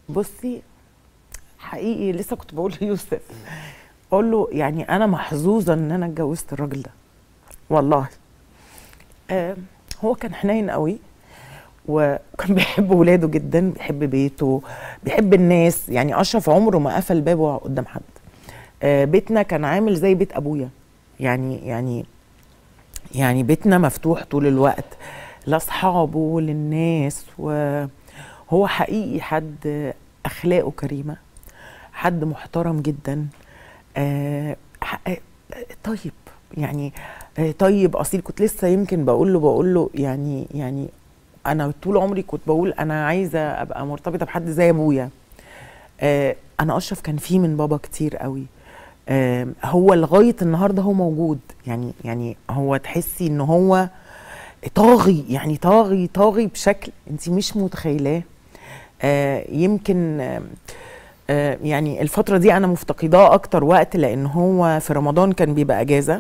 بصي حقيقي لسه كنت بقول ليوسف اقول له يعني انا محظوظه ان انا اتجوزت الراجل ده والله آه هو كان حنين قوي وكان بيحب ولاده جدا بيحب بيته بيحب الناس يعني اشرف عمره ما قفل بابه قدام حد آه بيتنا كان عامل زي بيت ابويا يعني يعني يعني بيتنا مفتوح طول الوقت لاصحابه للناس وهو حقيقي حد اخلاقه كريمه حد محترم جدا آه ح- طيب يعني آه طيب اصيل كنت لسه يمكن بقول له بقول له يعني يعني انا طول عمري كنت بقول انا عايزه ابقى مرتبطه بحد زي ابويا آه انا اشرف كان فيه من بابا كتير قوي آه هو لغايه النهارده هو موجود يعني يعني هو تحسي ان هو طاغي يعني طاغي طاغي بشكل انت مش متخيلاه آه يمكن آه آه يعني الفتره دي انا مفتقداه اكتر وقت لان هو في رمضان كان بيبقى اجازه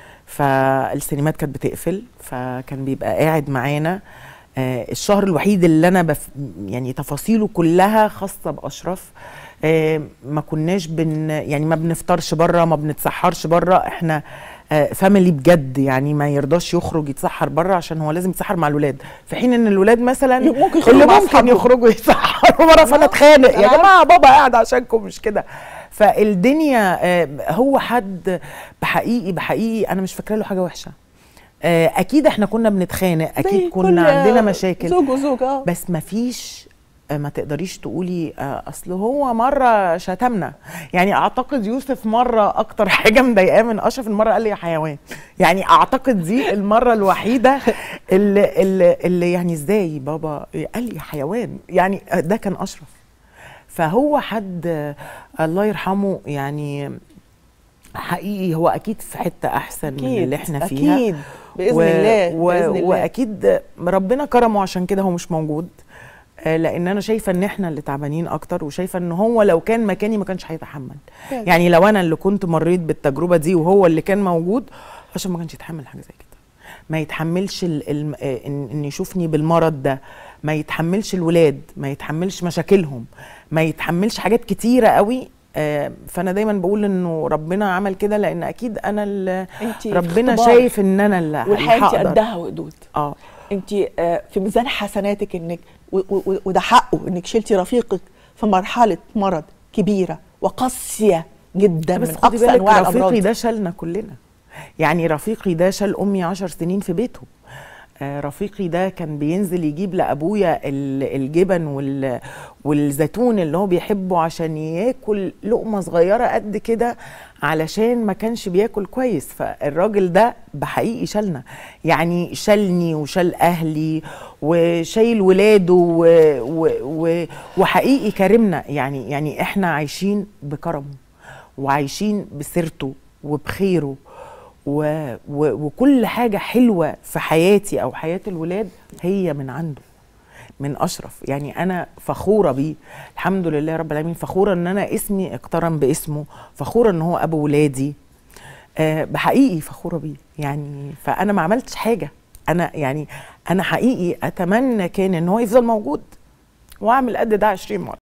فالسينمات كانت بتقفل فكان بيبقى قاعد معانا آه الشهر الوحيد اللي انا بف يعني تفاصيله كلها خاصه باشرف آه ما كناش بن يعني ما بنفطرش بره ما بنتسحرش بره احنا آه فاميلي بجد يعني ما يرضاش يخرج يتسحر بره عشان هو لازم يتسحر مع الولاد في حين ان الولاد مثلا ممكن يخرجوا اللي مع ممكن أصحابهم. يخرجوا يتسحروا بره فانا اتخانق يا أنا جماعه بابا قاعد عشانكم مش كده فالدنيا آه هو حد بحقيقي بحقيقي انا مش فاكره له حاجه وحشه آه اكيد احنا كنا بنتخانق زي اكيد كل كنا عندنا مشاكل زوج وزوج اه بس ما فيش ما تقدريش تقولي آه، اصل هو مره شتمنا يعني اعتقد يوسف مره اكتر حاجه مضايقاه من اشرف المره قال لي يا حيوان يعني اعتقد دي المره الوحيده اللي, اللي, اللي يعني ازاي بابا قال لي يا حيوان يعني ده كان اشرف فهو حد آه، الله يرحمه يعني حقيقي هو اكيد في حته احسن من اللي احنا فيها اكيد باذن و- الله و... باذن الله واكيد ربنا كرمه عشان كده هو مش موجود آه، لان انا شايفه ان احنا اللي تعبانين اكتر وشايفه ان هو لو كان مكاني ما كانش هيتحمل فعلا. يعني لو انا اللي كنت مريت بالتجربه دي وهو اللي كان موجود عشان ما كانش يتحمل حاجه زي كده ما يتحملش ال... ال... آه، ان إن يشوفني بالمرض ده ما يتحملش الولاد ما يتحملش مشاكلهم ما يتحملش حاجات كتيره قوي آه، فانا دايما بقول انه ربنا عمل كده لان اكيد انا اللي انت ربنا اختبار. شايف ان انا اللي والحياه انت هقدر. قدها وقدود اه انت آه، في ميزان حسناتك انك و- و- وده حقه انك شلتي رفيقك في مرحله مرض كبيره وقاسيه جدا بس من خدي اقصى بالك انواع الامراض رفيقي ده شالنا كلنا يعني رفيقي ده شال امي عشر سنين في بيته آه، رفيقي ده كان بينزل يجيب لابويا ال- الجبن وال والزيتون اللي هو بيحبه عشان ياكل لقمه صغيره قد كده علشان ما كانش بياكل كويس فالراجل ده بحقيقي شالنا يعني شالني وشال اهلي وشايل ولاده و و و وحقيقي كرمنا يعني يعني احنا عايشين بكرمه وعايشين بسيرته وبخيره و و وكل حاجة حلوة في حياتي أو حياة الولاد هي من عنده من أشرف يعني أنا فخورة بيه الحمد لله رب العالمين فخورة إن أنا اسمي اقترن باسمه فخورة إن هو أبو ولادي آه بحقيقي فخورة بيه يعني فأنا ما عملتش حاجة أنا يعني أنا حقيقي أتمنى كان إن هو يفضل موجود وأعمل قد ده 20 مرة